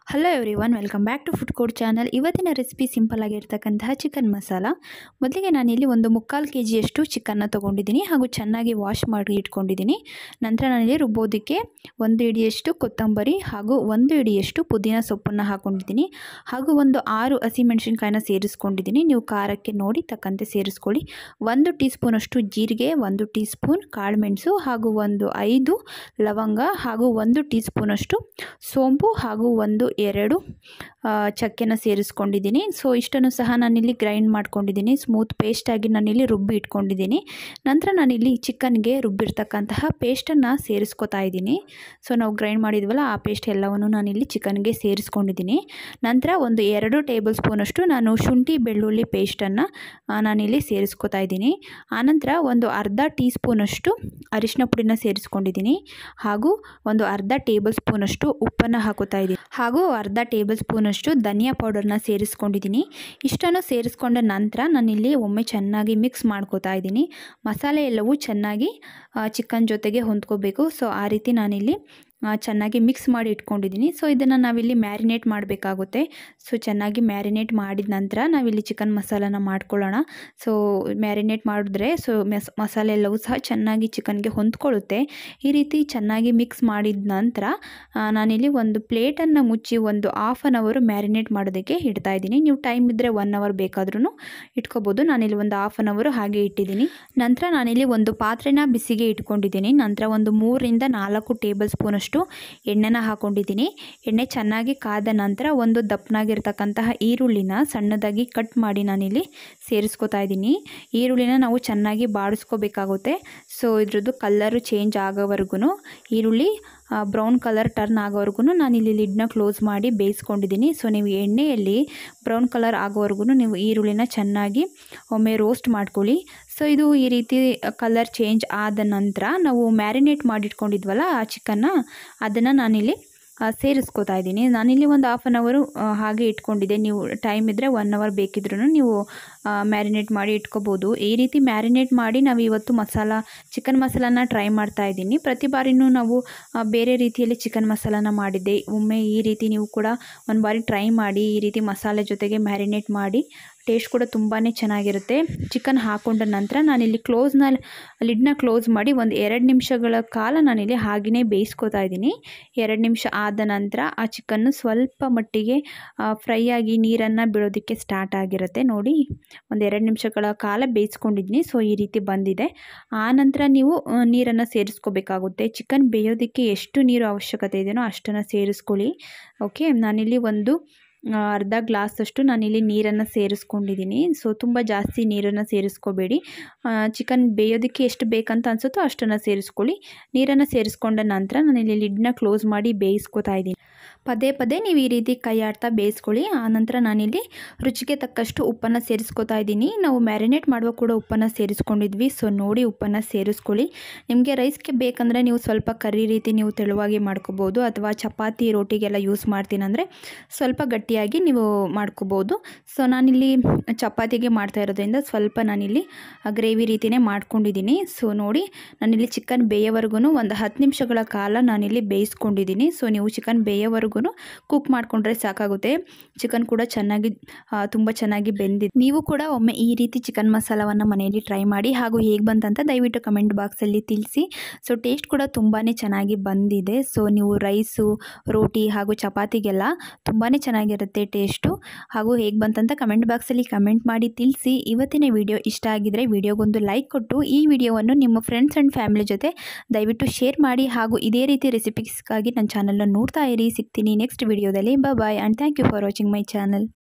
hello everyone welcome back to food court channel ಇವತ್ತಿನ recipe simple ಆಗಿರ್ತಕ್ಕಂತಹ chicken masala ಮೊದಲಿಗೆ ನಾನಿಲ್ಲಿ ಒಂದು ಮುಕ್ಕಾಲು ಕೆ ಜಿಯಷ್ಟು ಚಿಕನ್ನ ತೊಗೊಂಡಿದ್ದೀನಿ ಹಾಗೂ ಚೆನ್ನಾಗಿ ವಾಶ್ ಮಾಡಿ ಇಟ್ಕೊಂಡಿದ್ದೀನಿ ನಂತರ ನಾನಿಲ್ಲಿ ರುಬ್ಬೋದಕ್ಕೆ ಒಂದು ಇಡಿಯಷ್ಟು ಕೊತ್ತಂಬರಿ ಹಾಗೂ ಒಂದು ಇಡಿಯಷ್ಟು ಪುದೀನ ಸೊಪ್ಪನ್ನು ಹಾಕ್ಕೊಂಡಿದ್ದೀನಿ ಹಾಗೂ ಒಂದು ಆರು ಹಸಿಮೆಣಸಿನ್ಕಾಯಿನ ಸೇರಿಸ್ಕೊಂಡಿದ್ದೀನಿ ನೀವು ಖಾರಕ್ಕೆ ನೋಡಿ ತಕ್ಕಂತೆ ಸೇರಿಸ್ಕೊಳ್ಳಿ ಒಂದು ಟೀ ಸ್ಪೂನಷ್ಟು ಜೀರಿಗೆ ಒಂದು ಟೀ ಸ್ಪೂನ್ ಕಾಳುಮೆಣಸು ಹಾಗೂ ಒಂದು ಐದು ಲವಂಗ ಹಾಗೂ ಒಂದು ಟೀ ಸ್ಪೂನಷ್ಟು ಸೋಂಪು ಹಾಗೂ ಒಂದು ಎರಡು ಆ, ಚಕ್ಕೆನ ಸೇರಿಸ್ಕೊಂಡಿದ್ದೀನಿ ಸೊ ಇಷ್ಟನ್ನು ಸಹ ನಾನಿಲ್ಲಿ ಗ್ರೈಂಡ್ ಮಾಡ್ಕೊಂಡಿದ್ದೀನಿ ಸ್ಮೂತ್ ಪೇಸ್ಟಾಗಿ ನಾನಿಲ್ಲಿ ರುಬ್ಬಿ ಇಟ್ಕೊಂಡಿದ್ದೀನಿ ನಂತರ ನಾನಿಲ್ಲಿ ಚಿಕನ್ಗೆ ರುಬ್ಬಿರ್ತಕ್ಕಂತಹ ಪೇಸ್ಟನ್ನು ಸೇರಿಸ್ಕೊತಾ ಇದ್ದೀನಿ ಸೊ ನಾವು ಗ್ರೈಂಡ್ ಮಾಡಿದ್ವಲ್ಲ ಆ ಪೇಸ್ಟ್ ಎಲ್ಲವನ್ನು ನಾನಿಲ್ಲಿ ಚಿಕನ್ಗೆ ಸೇರಿಸ್ಕೊಂಡಿದ್ದೀನಿ ನಂತರ ಒಂದು ಎರಡು ಟೇಬಲ್ ಸ್ಪೂನಷ್ಟು ನಾನು ಶುಂಠಿ ಬೆಳ್ಳುಳ್ಳಿ ಪೇಸ್ಟನ್ನು ನಾನಿಲ್ಲಿ ಸೇರಿಸ್ಕೊತಾ ಇದ್ದೀನಿ ಆನಂತರ ಒಂದು ಅರ್ಧ ಟೀ ಸ್ಪೂನಷ್ಟು ಅರಿಶಿನ ಪುಡಿನ ಸೇರಿಸ್ಕೊಂಡಿದ್ದೀನಿ ಹಾಗೂ ಒಂದು ಅರ್ಧ ಟೇಬಲ್ ಸ್ಪೂನಷ್ಟು ಉಪ್ಪನ್ನು ಹಾಕೋತಾ ಇದ್ದೀನಿ ಹಾಗೂ ಅರ್ಧ ಟೇಬಲ್ ಸ್ಪೂನಷ್ಟು ಧನಿಯಾ ಪೌಡರ್ನ ಸೇರಿಸ್ಕೊಂಡಿದ್ದೀನಿ ಇಷ್ಟನ್ನು ಸೇರಿಸ್ಕೊಂಡ ನಂತರ ನಾನಿಲ್ಲಿ ಒಮ್ಮೆ ಚೆನ್ನಾಗಿ ಮಿಕ್ಸ್ ಮಾಡ್ಕೋತಾ ಇದ್ದೀನಿ ಮಸಾಲೆ ಎಲ್ಲವೂ ಚೆನ್ನಾಗಿ ಚಿಕನ್ ಜೊತೆಗೆ ಹೊಂದ್ಕೋಬೇಕು ಸೊ ಆ ರೀತಿ ನಾನಿಲ್ಲಿ ಆ, ಚೆನ್ನಾಗಿ ಮಿಕ್ಸ್ ಮಾಡಿ ಇಟ್ಕೊಂಡಿದ್ದೀನಿ ಸೊ ಇದನ್ನು ನಾವಿಲ್ಲಿ ಮ್ಯಾರಿನೇಟ್ ಮಾಡಬೇಕಾಗುತ್ತೆ ಸೊ ಚೆನ್ನಾಗಿ ಮ್ಯಾರಿನೇಟ್ ಮಾಡಿದ ನಂತರ ನಾವಿಲ್ಲಿ ಚಿಕನ್ ಮಸಾಲಾನ ಮಾಡ್ಕೊಳ್ಳೋಣ ಸೊ ಮ್ಯಾರಿನೇಟ್ ಮಾಡಿದ್ರೆ ಸೊ ಮೆಸ್ ಮಸಾಲೆ ಎಲ್ಲವೂ ಸಹ ಚೆನ್ನಾಗಿ ಚಿಕನ್ಗೆ ಹೊಂದ್ಕೊಳ್ಳುತ್ತೆ ಈ ರೀತಿ ಚೆನ್ನಾಗಿ ಮಿಕ್ಸ್ ಮಾಡಿದ ನಂತರ ಆ, ನಾನಿಲ್ಲಿ ಒಂದು ಪ್ಲೇಟನ್ನು ಮುಚ್ಚಿ ಒಂದು ಹಾಫ್ ಆನ್ ಅವರು ಮ್ಯಾರಿನೇಟ್ ಮಾಡೋದಕ್ಕೆ ಇಡ್ತಾ ಇದ್ದೀನಿ ನೀವು ಟೈಮ್ ಇದ್ದರೆ ಒನ್ ಅವರ್ ಬೇಕಾದ್ರೂ ಇಟ್ಕೋಬೋದು ನಾನಿಲ್ಲಿ ಒಂದು ಹಾಫ್ ಆನ್ ಅವರು ಹಾಗೆ ಇಟ್ಟಿದ್ದೀನಿ ನಂತರ ನಾನಿಲ್ಲಿ ಒಂದು ಪಾತ್ರೆನ ಬಿಸಿಗೆ ಇಟ್ಕೊಂಡಿದ್ದೀನಿ ನಂತರ ಒಂದು ಮೂರರಿಂದ ನಾಲ್ಕು ಟೇಬಲ್ ಸ್ಪೂನಷ್ಟು ಎಣ್ಣೆನ ಹಾಕೊಂಡಿದ್ದೀನಿ ಎಣ್ಣೆ ಚೆನ್ನಾಗಿ ಕಾದ ನಂತರ ಒಂದು ದಪ್ಪನಾಗಿರ್ತಕ್ಕಂತಹ ಈರುಳ್ಳಿನ ಸಣ್ಣದಾಗಿ ಕಟ್ ಮಾಡಿ ನಾನಿಲ್ಲಿ ಸೇರಿಸ್ಕೊತಾ ಇದ್ದೀನಿ ಈರುಳ್ಳಿನ ನಾವು ಚೆನ್ನಾಗಿ ಬಾಡಿಸ್ಕೋಬೇಕಾಗುತ್ತೆ ಸೊ ಇದ್ರದ್ದು ಕಲ್ಲರು ಚೇಂಜ್ ಆಗೋವರೆಗೂ ಈರುಳ್ಳಿ ಬ್ರೌನ್ ಕಲರ್ ಟರ್ನ್ ಆಗೋವರೆಗೂ ನಾನಿಲ್ಲಿ ಲಿಡ್ನ ಕ್ಲೋಸ್ ಮಾಡಿ ಬೇಯಿಸ್ಕೊಂಡಿದ್ದೀನಿ ಸೊ ನೀವು ಎಣ್ಣೆಯಲ್ಲಿ ಬ್ರೌನ್ ಕಲರ್ ಆಗೋವರೆಗೂ ನೀವು ಈರುಳ್ಳಿನ ಚೆನ್ನಾಗಿ ಒಮ್ಮೆ ರೋಸ್ಟ್ ಮಾಡ್ಕೊಳ್ಳಿ ಸೊ ಇದು ಈ ರೀತಿ ಕಲರ್ ಚೇಂಜ್ ಆದ ನಂತರ ನಾವು ಮ್ಯಾರಿನೇಟ್ ಮಾಡಿಟ್ಕೊಂಡಿದ್ವಲ್ಲ ಆ ಚಿಕನ್ನ ಅದನ್ನು ನಾನಿಲ್ಲಿ ಆ, ಸೇರಿಸ್ಕೊತಾ ಇದ್ದೀನಿ ನಾನಿಲ್ಲಿ ಒಂದು ಹಾಫ್ ಆನ್ ಅವರು ಹಾಗೆ ಇಟ್ಕೊಂಡಿದ್ದೆ ನೀವು ಟೈಮ್ ಇದ್ದರೆ ಒನ್ ಅವರ್ ಬೇಕಿದ್ರೂ ನೀವು ಮ್ಯಾರಿನೇಟ್ ಮಾಡಿ ಇಟ್ಕೋಬೋದು ಈ ರೀತಿ ಮ್ಯಾರಿನೇಟ್ ಮಾಡಿ ನಾವು ಇವತ್ತು ಮಸಾಲ ಚಿಕನ್ ಮಸಾಲಾನ ಟ್ರೈ ಮಾಡ್ತಾ ಇದ್ದೀನಿ ಪ್ರತಿ ಬಾರಿನೂ ನಾವು ಆ, ಬೇರೆ ರೀತಿಯಲ್ಲಿ ಚಿಕನ್ ಮಸಾಲಾನ ಮಾಡಿದ್ದೆ ಒಮ್ಮೆ ಈ ರೀತಿ ನೀವು ಕೂಡ ಒಂದು ಬಾರಿ ಟ್ರೈ ಮಾಡಿ ಈ ರೀತಿ ಮಸಾಲೆ ಜೊತೆಗೆ ಮ್ಯಾರಿನೇಟ್ ಮಾಡಿ ಟೇಸ್ಟ್ ಕೂಡ ತುಂಬಾ ಚೆನ್ನಾಗಿರುತ್ತೆ ಚಿಕನ್ ಹಾಕೊಂಡ ನಂತರ ನಾನಿಲ್ಲಿ ಕ್ಲೋಸ್ನ ಲಿಡ್ನ ಕ್ಲೋಸ್ ಮಾಡಿ ಒಂದು ಎರಡು ನಿಮಿಷಗಳ ಕಾಲ ನಾನಿಲ್ಲಿ ಹಾಗೆಯೇ ಬೇಯಿಸ್ಕೊತಾ ಇದ್ದೀನಿ ಎರಡು ನಿಮಿಷ ಆದ ನಂತರ ಆ ಚಿಕನ್ನು ಸ್ವಲ್ಪ ಮಟ್ಟಿಗೆ ಫ್ರೈ ಆಗಿ ನೀರನ್ನು ಬಿಡೋದಕ್ಕೆ ಸ್ಟಾರ್ಟ್ ಆಗಿರುತ್ತೆ ನೋಡಿ ಒಂದು ಎರಡು ನಿಮಿಷಗಳ ಕಾಲ ಬೇಯಿಸ್ಕೊಂಡಿದ್ದೀನಿ ಸೊ ಈ ರೀತಿ ಬಂದಿದೆ ಆ ನಂತರ ನೀವು ನೀರನ್ನು ಸೇರಿಸ್ಕೋಬೇಕಾಗುತ್ತೆ ಚಿಕನ್ ಬೇಯೋದಕ್ಕೆ ಎಷ್ಟು ನೀರು ಅವಶ್ಯಕತೆ ಇದೆಯೋ ಅಷ್ಟನ್ನು ಸೇರಿಸ್ಕೊಳ್ಳಿ ಓಕೆ ನಾನಿಲ್ಲಿ ಒಂದು ಆ, ಅರ್ಧ ಗ್ಲಾಸಷ್ಟು ನಾನಿಲ್ಲಿ ನೀರನ್ನು ಸೇರಿಸ್ಕೊಂಡಿದ್ದೀನಿ ಸೊ ತುಂಬ ಜಾಸ್ತಿ ನೀರನ್ನು ಸೇರಿಸ್ಕೋಬೇಡಿ ಚಿಕನ್ ಬೇಯೋದಕ್ಕೆ ಎಷ್ಟು ಬೇಕಂತ ಅನಿಸುತ್ತೋ ಅಷ್ಟನ್ನು ಸೇರಿಸ್ಕೊಳ್ಳಿ ನೀರನ್ನು ಸೇರಿಸ್ಕೊಂಡ ನಂತರ ನಾನಿಲ್ಲಿ ಲಿಡ್ನ ಕ್ಲೋಸ್ ಮಾಡಿ ಬೇಯಿಸ್ಕೊತಾ ಇದ್ದೀನಿ ಪದೇ ಪದೇ ನೀವು ಈ ರೀತಿ ಕೈ ಆಡ್ತಾ ಬೇಯಿಸ್ಕೊಳ್ಳಿ ಆನಂತರ ನಾನಿಲ್ಲಿ ರುಚಿಗೆ ತಕ್ಕಷ್ಟು ಉಪ್ಪನ್ನು ಸೇರಿಸ್ಕೊತಾ ಇದ್ದೀನಿ ನಾವು ಮ್ಯಾರಿನೇಟ್ ಮಾಡುವ ಕೂಡ ಉಪ್ಪನ್ನು ಸೇರಿಸ್ಕೊಂಡಿದ್ವಿ ಸೊ ನೋಡಿ ಉಪ್ಪನ್ನು ಸೇರಿಸ್ಕೊಳ್ಳಿ ನಿಮಗೆ ರೈಸ್ಗೆ ಬೇಕಂದರೆ ನೀವು ಸ್ವಲ್ಪ ಕರಿ ರೀತಿ ನೀವು ತೆಳುವಾಗಿ ಮಾಡ್ಕೋಬೋದು ಅಥವಾ ಚಪಾತಿ ರೋಟಿಗೆಲ್ಲ ಯೂಸ್ ಮಾಡ್ತೀನಂದರೆ ಸ್ವಲ್ಪ ಗಟ್ಟಿಯಾಗಿ ನೀವು ಮಾಡ್ಕೋಬೋದು ಸೊ ನಾನಿಲ್ಲಿ ಚಪಾತಿಗೆ ಮಾಡ್ತಾ ಇರೋದ್ರಿಂದ ಸ್ವಲ್ಪ ನಾನಿಲ್ಲಿ ಗ್ರೇವಿ ರೀತಿಯೇ ಮಾಡ್ಕೊಂಡಿದ್ದೀನಿ ಸೊ ನೋಡಿ ನಾನಿಲ್ಲಿ ಚಿಕನ್ ಬೇಯೋವರೆಗೂ ಒಂದು ಹತ್ತು ನಿಮಿಷಗಳ ಕಾಲ ನಾನಿಲ್ಲಿ ಬೇಯಿಸ್ಕೊಂಡಿದ್ದೀನಿ ಸೊ ನೀವು ಚಿಕನ್ ಬೇಯೋವರೆಗೂ ಕುಕ್ ಮಾಡಿಕೊಂಡ್ರೆ ಸಾಕಾಗುತ್ತೆ ಚಿಕನ್ ಕೂಡ ಚೆನ್ನಾಗಿ ತುಂಬ ಚೆನ್ನಾಗಿ ಬೆಂದಿದೆ ನೀವು ಕೂಡ ಒಮ್ಮೆ ಈ ರೀತಿ ಚಿಕನ್ ಮಸಾಲವನ್ನು ಮನೆಯಲ್ಲಿ ಟ್ರೈ ಮಾಡಿ ಹಾಗೂ ಹೇಗೆ ಬಂತಂತ ದಯವಿಟ್ಟು ಕಮೆಂಟ್ ಬಾಕ್ಸಲ್ಲಿ ತಿಳಿಸಿ ಸೊ ಟೇಸ್ಟ್ ಕೂಡ ತುಂಬಾ ಚೆನ್ನಾಗಿ ಬಂದಿದೆ ಸೊ ನೀವು ರೈಸು ರೋಟಿ ಹಾಗೂ ಚಪಾತಿಗೆಲ್ಲ ತುಂಬಾ ಚೆನ್ನಾಗಿರುತ್ತೆ ಟೇಸ್ಟು ಹಾಗೂ ಹೇಗೆ ಬಂತಂತ ಕಮೆಂಟ್ ಬಾಕ್ಸಲ್ಲಿ ಕಮೆಂಟ್ ಮಾಡಿ ತಿಳಿಸಿ ಇವತ್ತಿನ ವಿಡಿಯೋ ಇಷ್ಟ ಆಗಿದರೆ ವಿಡಿಯೋಗೊಂದು ಲೈಕ್ ಕೊಟ್ಟು ಈ ವಿಡಿಯೋವನ್ನು ನಿಮ್ಮ ಫ್ರೆಂಡ್ಸ್ ಆ್ಯಂಡ್ ಫ್ಯಾಮಿಲಿ ಜೊತೆ ದಯವಿಟ್ಟು ಶೇರ್ ಮಾಡಿ ಹಾಗೂ ಇದೇ ರೀತಿ ರೆಸಿಪೀಸ್ಗಾಗಿ ನನ್ನ ಚಾನಲ್ನ ನೋಡ್ತಾ ಇರಿ ಸಿಗ್ತೀನಿ ನೆಕ್ಸ್ಟ್ ವಿಡಿಯೋದಲ್ಲಿ bye and thank you for watching my channel